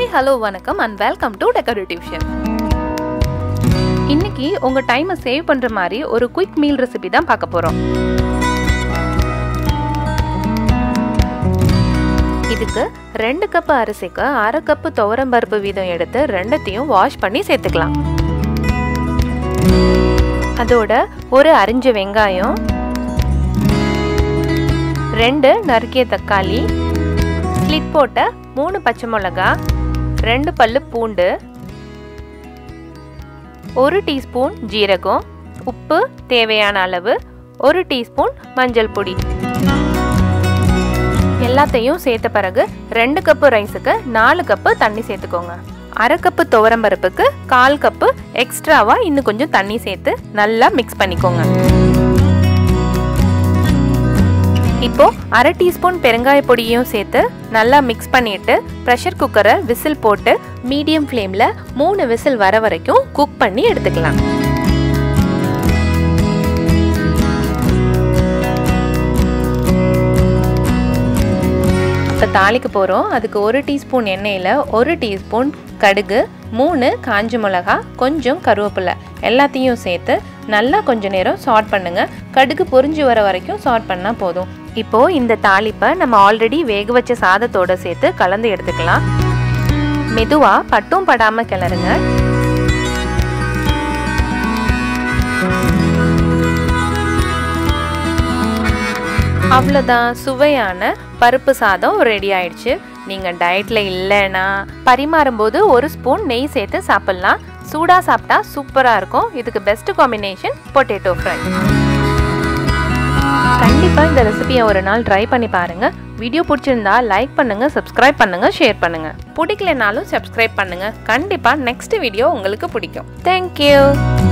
hello வணக்கம் and welcome to decorative chef இன்னைக்கு உங்க டைமை சேவ் பண்ற மாதிரி ஒரு குயிக் மீல் ரெசிபி தான் பார்க்க போறோம் இதுக்கு ரெண்டு கப் அரிசிக்கு அரை கப்பு துவரம்பருப்பு வீதம் எடுத்து ரெண்டத்தையும் வாஷ் பண்ணி சேர்த்துக்கலாம் அதோட ஒரு அரிஞ்ச வெங்காயம் ரெண்டு நறுக்கிய தக்காளி ஸ்லிட் போட்ட மூணு பச்சை மிளகா ரெண்டு பல்லு பூண்டு ஒரு டீஸ்பூன் ஜீரகம் உப்பு தேவையான அளவு ஒரு டீஸ்பூன் மஞ்சள் பொடி எல்லாத்தையும் சேர்த்த பிறகு ரெண்டு கப்பு ரைஸுக்கு நாலு கப்பு தண்ணி சேர்த்துக்கோங்க அரை கப்பு துவரம்பருப்புக்கு கால் கப்பு எக்ஸ்ட்ராவா இன்னும் கொஞ்சம் தண்ணி சேர்த்து நல்லா மிக்ஸ் பண்ணிக்கோங்க இப்போ அரை டீஸ்பூன் பெருங்காய பொடியும் சேர்த்து நல்லா மிக்ஸ் பண்ணிட்டு ப்ரெஷர் குக்கரை விசில் போட்டு மீடியம் ஃப்ளேமில் மூணு விசில் வர வரைக்கும் குக் பண்ணி எடுத்துக்கலாம் இப்போ தாளிக்க போகிறோம் அதுக்கு ஒரு டீஸ்பூன் எண்ணெயில் ஒரு டீஸ்பூன் கடுகு மூணு காஞ்ச மிளகா கொஞ்சம் கருவேப்பிலை எல்லாத்தையும் சேர்த்து நல்லா கொஞ்ச நேரம் சாட் பண்ணுங்க கடுகு பொரிஞ்சு வர வரைக்கும் சாட் பண்ணால் போதும் இப்போ இந்த தாளிப்பை நம்ம ஆல்ரெடி வேக வச்ச சாதத்தோட சேர்த்து கலந்து எடுத்துக்கலாம் மெதுவா பட்டும் படாம கிளறுங்க அவ்வளோதான் சுவையான பருப்பு சாதம் ரெடி ஆயிடுச்சு நீங்கள் டயட்டில் இல்லைன்னா பரிமாறும்போது ஒரு ஸ்பூன் நெய் சேர்த்து சாப்பிட்லாம் சூடாக சாப்பிட்டா சூப்பராக இருக்கும் இதுக்கு பெஸ்ட் காம்பினேஷன் பொட்டேட்டோ ஃப்ரை கண்டிப்பாக இந்த ரெசிபியை ஒரு நாள் ட்ரை பண்ணி பாருங்கள் வீடியோ பிடிச்சிருந்தா லைக் பண்ணுங்கள் சப்ஸ்கிரைப் பண்ணுங்கள் ஷேர் பண்ணுங்கள் பிடிக்கலனாலும் சப்ஸ்கிரைப் பண்ணுங்கள் கண்டிப்பாக நெக்ஸ்ட் வீடியோ உங்களுக்கு பிடிக்கும் தேங்க்யூ